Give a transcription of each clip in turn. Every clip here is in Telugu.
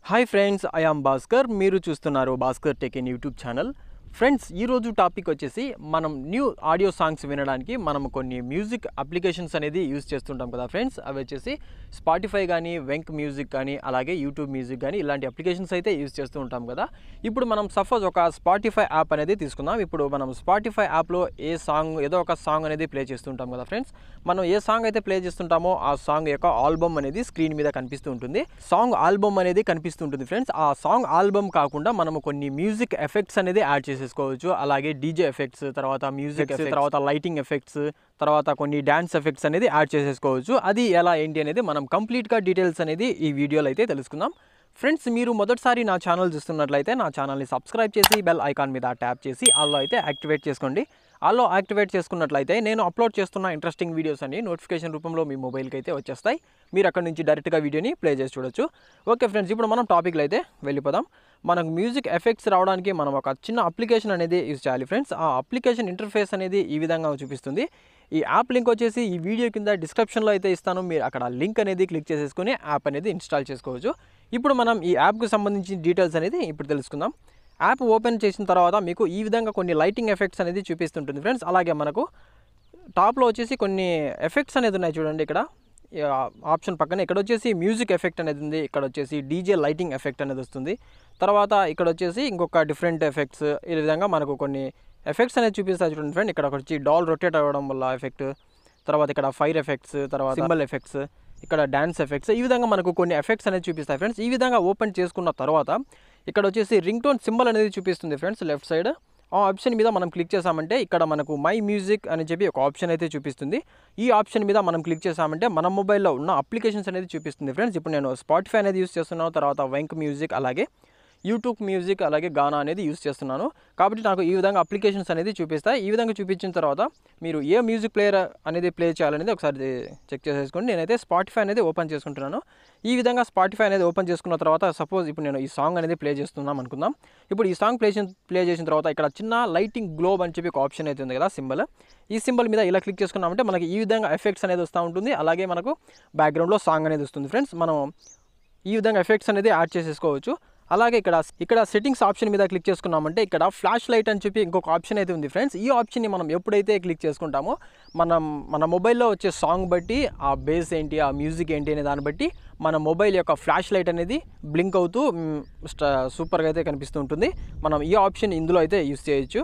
hi friends I am Bhaskar మీరు చూస్తున్నారు Bhaskar tech in YouTube channel friends ఈరోజు టాపిక్ వచ్చేసి మనం న్యూ ఆడియో సాంగ్స్ వినడానికి మనం కొన్ని మ్యూజిక్ అప్లికేషన్స్ అనేది యూస్ చేస్తుంటాం కదా ఫ్రెండ్స్ అవి వచ్చేసి స్పాటిఫై కానీ వెంక్ మ్యూజిక్ కానీ అలాగే యూట్యూబ్ మ్యూజిక్ కానీ ఇలాంటి అప్లికేషన్స్ అయితే యూస్ చేస్తూ ఉంటాం కదా ఇప్పుడు మనం సపోజ్ ఒక స్పాటిఫై యాప్ అనేది తీసుకుందాం ఇప్పుడు మనం స్పాటిఫై యాప్లో ఏ సాంగ్ ఏదో ఒక సాంగ్ అనేది ప్లే చేస్తుంటాం కదా ఫ్రెండ్స్ మనం ఏ సాంగ్ అయితే ప్లే చేస్తుంటామో ఆ సాంగ్ యొక్క ఆల్బమ్ అనేది స్క్రీన్ మీద కనిపిస్తూ ఉంటుంది సాంగ్ ఆల్బమ్ అనేది కనిపిస్తుంటుంది ఫ్రెండ్స్ ఆ సాంగ్ ఆల్బమ్ కాకుండా మనము కొన్ని మ్యూజిక్ ఎఫెక్ట్స్ అనేది యాడ్ చేసేసుకోవచ్చు అలాగే డీజే ఎఫెక్ట్స్ తర్వాత మ్యూజిక్ తర్వాత లైటింగ్ ఎఫెక్ట్స్ తర్వాత కొన్ని డ్యాన్స్ ఎఫెక్ట్స్ అనేది యాడ్ చేసేసుకోవచ్చు అది ఎలా ఏంటి అనేది మనం కంప్లీట్గా డీటెయిల్స్ అనేది ఈ వీడియోలో అయితే తెలుసుకుందాం ఫ్రెండ్స్ మీరు మొదటిసారి నా ఛానల్ చూస్తున్నట్లయితే నా ఛానల్ని సబ్స్క్రైబ్ చేసి బెల్ ఐకాన్ మీద ట్యాప్ చేసి ఆల్లో అయితే యాక్టివేట్ చేసుకోండి ఆల్లో యాక్టివేట్ చేసుకున్నట్లయితే నేను అప్లోడ్ చేస్తున్న ఇంట్రెస్టింగ్ వీడియోస్ అన్ని నోటిఫికేషన్ రూపంలో మీ మొబైల్కి అయితే వచ్చేస్తాయి మీరు అక్కడ నుంచి డైరెక్ట్గా వీడియోని ప్లే చేసి చూడొచ్చు ఓకే ఫ్రెండ్స్ ఇప్పుడు మనం టాపిక్లో అయితే వెళ్ళిపోదాం మనకు మ్యూజిక్ ఎఫెక్ట్స్ రావడానికి మనం ఒక చిన్న అప్లికేషన్ అనేది యూజ్ చేయాలి ఫ్రెండ్స్ ఆ అప్లికేషన్ ఇంటర్ఫేస్ అనేది ఈ విధంగా చూపిస్తుంది ఈ యాప్ లింక్ వచ్చేసి ఈ వీడియో కింద డిస్క్రిప్షన్లో అయితే ఇస్తాను మీరు అక్కడ లింక్ అనేది క్లిక్ చేసేసుకొని యాప్ అనేది ఇన్స్టాల్ చేసుకోవచ్చు ఇప్పుడు మనం ఈ యాప్కి సంబంధించిన డీటెయిల్స్ అనేది ఇప్పుడు తెలుసుకుందాం యాప్ ఓపెన్ చేసిన తర్వాత మీకు ఈ విధంగా కొన్ని లైటింగ్ ఎఫెక్ట్స్ అనేది చూపిస్తుంటుంది ఫ్రెండ్స్ అలాగే మనకు టాప్లో వచ్చేసి కొన్ని ఎఫెక్ట్స్ అనేది ఉన్నాయి చూడండి ఇక్కడ ఈ ఆప్షన్ పక్కన ఇక్కడ వచ్చేసి మ్యూజిక్ ఎఫెక్ట్ అనేది ఉంది ఇక్కడ వచ్చేసి డీజే లైటింగ్ ఎఫెక్ట్ అనేది వస్తుంది తర్వాత ఇక్కడ వచ్చేసి ఇంకొక డిఫరెంట్ ఎఫెక్ట్స్ ఈ విధంగా మనకు కొన్ని ఎఫెక్ట్స్ అనేది చూపిస్తారు చూడండి ఫ్రెండ్ ఇక్కడ వచ్చి డాల్ రొటేట్ అవ్వడం వల్ల ఎఫెక్ట్ తర్వాత ఇక్కడ ఫైర్ ఎఫెక్ట్స్ తర్వాత సింబల్ ఎఫెక్ట్స్ ఇక్కడ డ్యాన్స్ ఎఫెక్ట్స్ ఈ విధంగా మనకు కొన్ని ఎఫెక్ట్స్ అనేది చూపిస్తాయి ఫ్రెండ్స్ ఈ విధంగా ఓపెన్ చేసుకున్న తర్వాత ఇక్కడ వచ్చేసి రింగ్ టోన్ సింబల్ అనేది చూపిస్తుంది ఫ్రెండ్స్ లెఫ్ట్ సైడ్ ఆ ఆప్షన్ మీద మనం క్లిక్ చేసామంటే ఇక్కడ మనకు మై మ్యూజిక్ అని చెప్పి ఒక ఆప్షన్ అయితే చూపిస్తుంది ఈ ఆప్షన్ మీద మనం క్లిక్ చేసామంటే మన మొబైల్లో ఉన్న అప్లికేషన్స్ అనేది చూపిస్తుంది ఫ్రెండ్స్ ఇప్పుడు నేను స్పాటిఫై అనేది యూస్ చేస్తున్నాను తర్వాత వెంక్ మ్యూజిక్ అలాగే యూట్యూబ్ మ్యూజిక్ అలాగే గానా అనేది యూస్ చేస్తున్నాను కాబట్టి నాకు ఈ విధంగా అప్లికేషన్స్ అనేది చూపిస్తాయి ఈ విధంగా చూపించిన తర్వాత మీరు ఏ మ్యూజిక్ ప్లేయర్ అనేది ప్లే చేయాలనేది ఒకసారి చెక్ చేసేసుకోండి నేనైతే స్పాటిఫై అనేది ఓపెన్ చేసుకుంటున్నాను ఈ విధంగా స్పాటిఫై అనేది ఓపెన్ చేసుకున్న తర్వాత సపోజ్ ఇప్పుడు నేను ఈ సాంగ్ అనేది ప్లే చేస్తున్నాం అనుకుందాం ఇప్పుడు ఈ సాంగ్ ప్లే ప్లే చేసిన తర్వాత ఇక్కడ చిన్న లైటింగ్ గ్లోబ్ అని చెప్పి ఒక ఆప్షన్ అయితే ఉంది కదా సింబల్ ఈ సింబల్ మీద ఇలా క్లిక్ చేసుకున్నామంటే మనకి ఈ విధంగా ఎఫెక్ట్స్ అనేది వస్తూ ఉంటుంది అలాగే మనకు బ్యాక్గ్రౌండ్లో సాంగ్ అనేది వస్తుంది ఫ్రెండ్స్ మనం ఈ విధంగా ఎఫెక్ట్స్ అనేది యాడ్ చేసేసుకోవచ్చు అలాగే ఇక్కడ ఇక్కడ సెట్టింగ్స్ ఆప్షన్ మీద క్లిక్ చేసుకున్నామంటే ఇక్కడ ఫ్లాష్ లైట్ అని చెప్పి ఇంకొక ఆప్షన్ అయితే ఉంది ఫ్రెండ్స్ ఈ ఆప్షన్ని మనం ఎప్పుడైతే క్లిక్ చేసుకుంటామో మనం మన మొబైల్లో వచ్చే సాంగ్ బట్టి ఆ బేస్ ఏంటి ఆ మ్యూజిక్ ఏంటి అనే దాన్ని బట్టి మన మొబైల్ యొక్క ఫ్లాష్ లైట్ అనేది బ్లింక్ అవుతూ సూపర్గా అయితే కనిపిస్తూ ఉంటుంది మనం ఈ ఆప్షన్ ఇందులో అయితే యూస్ చేయొచ్చు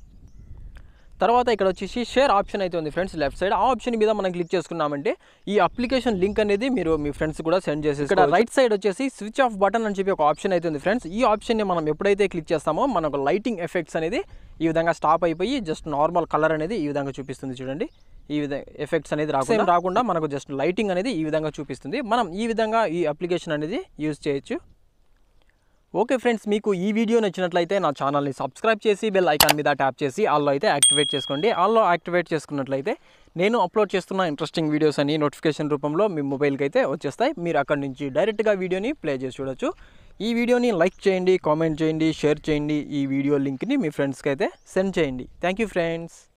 తర్వాత ఇక్కడ వచ్చేసి షేర్ ఆప్షన్ అయితే ఉంది ఫ్రెండ్స్ లెఫ్ట్ సైడ్ ఆ ఆప్షన్ మీద మనం క్లిక్ చేసుకున్నామంటే ఈ అప్లికేషన్ లింక్ అనేది మీరు మీ ఫ్రెండ్స్ కూడా సెండ్ చేసి ఇక్కడ రైట్ సైడ్ వచ్చేసి స్విచ్ ఆఫ్ బటన్ అని చెప్పి ఒక ఆప్షన్ అయితే ఉంది ఫ్రెండ్స్ ఈ ఆప్షన్ని మనం ఎప్పుడైతే క్లిక్ చేస్తామో మనకు లైటింగ్ ఎఫెక్ట్స్ అనేది ఈ విధంగా స్టాప్ అయిపోయి జస్ట్ నార్మల్ కలర్ అనేది ఈ విధంగా చూపిస్తుంది చూడండి ఈ విధంగా ఎఫెక్ట్స్ అనేది రాకుండా రాకుండా మనకు జస్ట్ లైటింగ్ అనేది ఈ విధంగా చూపిస్తుంది మనం ఈ విధంగా ఈ అప్లికేషన్ అనేది యూజ్ చేయొచ్చు ఓకే ఫ్రెండ్స్ మీకు ఈ వీడియో నచ్చినట్లయితే నా ఛానల్ని సబ్స్క్రైబ్ చేసి బెల్ ఐకాన్ మీద ట్యాప్ చేసి ఆల్లో అయితే యాక్టివేట్ చేసుకోండి ఆల్లో యాక్టివేట్ చేసుకున్నట్లయితే నేను అప్లోడ్ చేస్తున్న ఇంట్రెస్టింగ్ వీడియోస్ అని నోటిఫికేషన్ రూపంలో మీ మొబైల్కి అయితే వచ్చేస్తాయి మీరు అక్కడ నుంచి డైరెక్ట్గా వీడియోని ప్లే చేసి చూడొచ్చు ఈ వీడియోని లైక్ చేయండి కామెంట్ చేయండి షేర్ చేయండి ఈ వీడియో లింక్ని మీ ఫ్రెండ్స్కి అయితే సెండ్ చేయండి థ్యాంక్ యూ ఫ్రెండ్స్